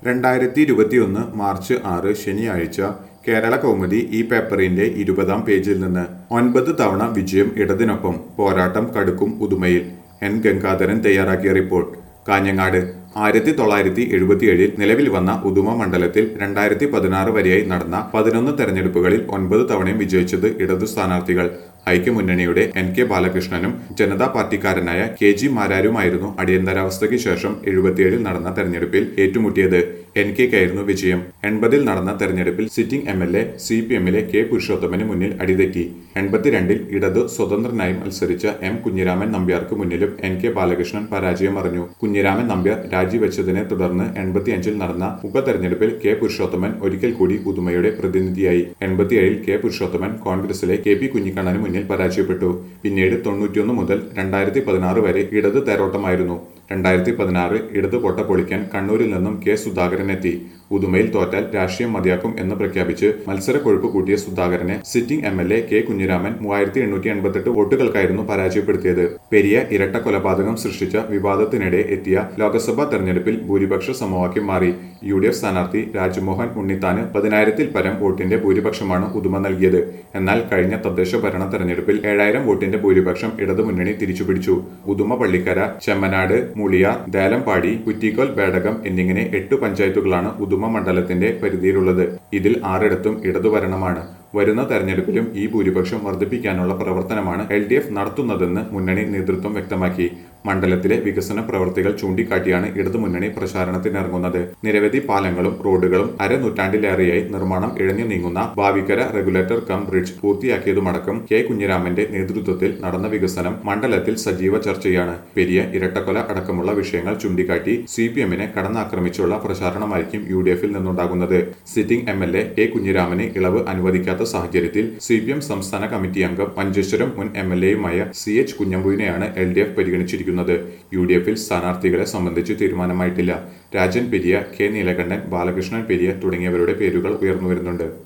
രണ്ടായിരത്തി ഇരുപത്തിയൊന്ന് മാർച്ച് ആറ് ശനിയാഴ്ച കേരള കൗമുദി ഈ പേപ്പറിന്റെ ഇരുപതാം പേജിൽ നിന്ന് ഒൻപത് തവണ വിജയം ഇടതിനൊപ്പം പോരാട്ടം കടുക്കും ഉദുമയിൽ എൻ ഗംഗാധരൻ തയ്യാറാക്കിയ റിപ്പോർട്ട് കാഞ്ഞങ്ങാട് ആയിരത്തി തൊള്ളായിരത്തി എഴുപത്തിയേഴിൽ നിലവിൽ വന്ന ഉദുമ മണ്ഡലത്തിൽ രണ്ടായിരത്തി പതിനാറ് വരെയായി നടന്ന പതിനൊന്ന് തെരഞ്ഞെടുപ്പുകളിൽ ഒൻപത് തവണയും വിജയിച്ചത് ഇടതു സ്ഥാനാർത്ഥികൾ ഐക്യമുന്നണിയുടെ എൻ കെ ബാലകൃഷ്ണനും ജനതാ പാർട്ടിക്കാരനായ കെ ജി മാരാരുമായിരുന്നു അടിയന്തരാവസ്ഥയ്ക്ക് ശേഷം എഴുപത്തിയേഴിൽ നടന്ന തെരഞ്ഞെടുപ്പിൽ ഏറ്റുമുട്ടിയത് എൻ കെക്കായിരുന്നു വിജയം എൺപതിൽ നടന്ന തെരഞ്ഞെടുപ്പിൽ sitting M L A C P എമ്മിലെ കെ പുരുഷോത്തമന് മുന്നിൽ അടിതെറ്റി എൺപത്തിരണ്ടിൽ ഇടതു സ്വതന്ത്രനായി മത്സരിച്ച എം കുഞ്ഞിരാമൻ നമ്പ്യാർക്ക് മുന്നിലും എൻ കെ ബാലകൃഷ്ണൻ പരാജയം അറിഞ്ഞു കുഞ്ഞിരാമൻ നമ്പ്യാർ രാജിവെച്ചതിനെ തുടർന്ന് എൺപത്തിയഞ്ചിൽ നടന്ന ഉപതെരഞ്ഞെടുപ്പിൽ കെ പുരുഷോത്തമൻ ഒരിക്കൽ കൂടി ഉദുമയുടെ പ്രതിനിധിയായി എൺപത്തിയേഴിൽ കെ പുരുഷോത്തമൻ കോൺഗ്രസിലെ കെ പി കുഞ്ഞിക്കണ്ണന് മുന്നിൽ പരാജയപ്പെട്ടു പിന്നീട് തൊണ്ണൂറ്റിയൊന്ന് മുതൽ രണ്ടായിരത്തി പതിനാറ് വരെ ഇടത് തേരോട്ടമായിരുന്നു രണ്ടായിരത്തി പതിനാറ് ഇടത് കോട്ട പൊളിക്കാൻ കണ്ണൂരിൽ നിന്നും കെ സുധാകരൻ എത്തി ഉദുമയിൽ തോറ്റാൽ രാഷ്ട്രീയം മതിയാക്കും എന്ന് പ്രഖ്യാപിച്ച് മത്സര കൊഴുപ്പ് കൂട്ടിയ സുധാകരനെ sitting M L A K Kunhiraman മൂവായിരത്തി എണ്ണൂറ്റി എൺപത്തെട്ട് വോട്ടുകൾക്കായിരുന്നു പരാജയപ്പെടുത്തിയത് പെരിയ ഇരട്ട കൊലപാതകം സൃഷ്ടിച്ച വിവാദത്തിനിടെ എത്തിയ ലോക്സഭാ തെരഞ്ഞെടുപ്പിൽ ഭൂരിപക്ഷ സമവാക്യം മാറി യു ഡി എഫ് സ്ഥാനാർത്ഥി രാജ്മോഹൻ ഉണ്ണിത്താന് പതിനായിരത്തിൽ പരം വോട്ടിന്റെ ഭൂരിപക്ഷമാണ് ഉദുമ നൽകിയത് എന്നാൽ കഴിഞ്ഞ തദ്ദേശ ഭരണ തെരഞ്ഞെടുപ്പിൽ ഏഴായിരം വോട്ടിന്റെ ഭൂരിപക്ഷം ഇടതുമുന്നണി തിരിച്ചുപിടിച്ചു ഉദുമ പള്ളിക്കര ചെമ്മനാട് മുളിയാർ ദേലമ്പാടി കുറ്റിക്കോൽ ബേടകം എന്നിങ്ങനെ എട്ട് പഞ്ചായത്തുകളാണ് ഉദുമ മണ്ഡലത്തിന്റെ പരിധിയിലുള്ളത് ഇതിൽ ആറിടത്തും ഇടതുഭരണമാണ് വരുന്ന തെരഞ്ഞെടുപ്പിലും ഈ ഭൂരിപക്ഷം വർദ്ധിപ്പിക്കാനുള്ള പ്രവർത്തനമാണ് എൽ ഡി എഫ് നടത്തുന്നതെന്ന് മുന്നണി നേതൃത്വം വ്യക്തമാക്കി മണ്ഡലത്തിലെ വികസന പ്രവർത്തികൾ ചൂണ്ടിക്കാട്ടിയാണ് ഇടതുമുന്നണി പ്രചാരണത്തിനിറങ്ങുന്നത് നിരവധി പാലങ്ങളും റോഡുകളും അരനൂറ്റാണ്ടിലേറെയായി നിർമ്മാണം ഇഴഞ്ഞു നീങ്ങുന്ന ഭാവിക്കര റെഗുലേറ്റർ കം ബ്രിഡ്ജ് പൂർത്തിയാക്കിയതുമടക്കം കെ കുഞ്ഞിരാമന്റെ നേതൃത്വത്തിൽ നടന്ന വികസനം മണ്ഡലത്തിൽ സജീവ ചർച്ചയാണ് പെരിയ ഇരട്ടക്കൊല അടക്കമുള്ള വിഷയങ്ങൾ ചൂണ്ടിക്കാട്ടി സി പി എമ്മിനെ കടന്നാക്രമിച്ചുള്ള പ്രചാരണമായിരിക്കും യു ഡി എഫിൽ നിന്നുണ്ടാകുന്നത് sitting M L A K കുഞ്ഞിരാമന് ഇളവ് അനുവദിക്കാത്ത സാഹചര്യത്തിൽ സി പി എം സംസ്ഥാന കമ്മിറ്റി അംഗം മഞ്ചേശ്വരം മുൻ എം എൽ എയുമായ സി എച്ച് കുഞ്ഞമ്പുവിനെയാണ് എൽ ഡി എഫ് പരിഗണിച്ചിരിക്കുന്നത് യു ഡി എഫിൽ സ്ഥാനാർത്ഥികളെ സംബന്ധിച്ച് തീരുമാനമായിട്ടില്ല രാജൻ പെരിയ കെ നീലകണ്ഠൻ ബാലകൃഷ്ണൻ പെരിയ തുടങ്ങിയവരുടെ പേരുകൾ ഉയർന്നുവരുന്നുണ്ട്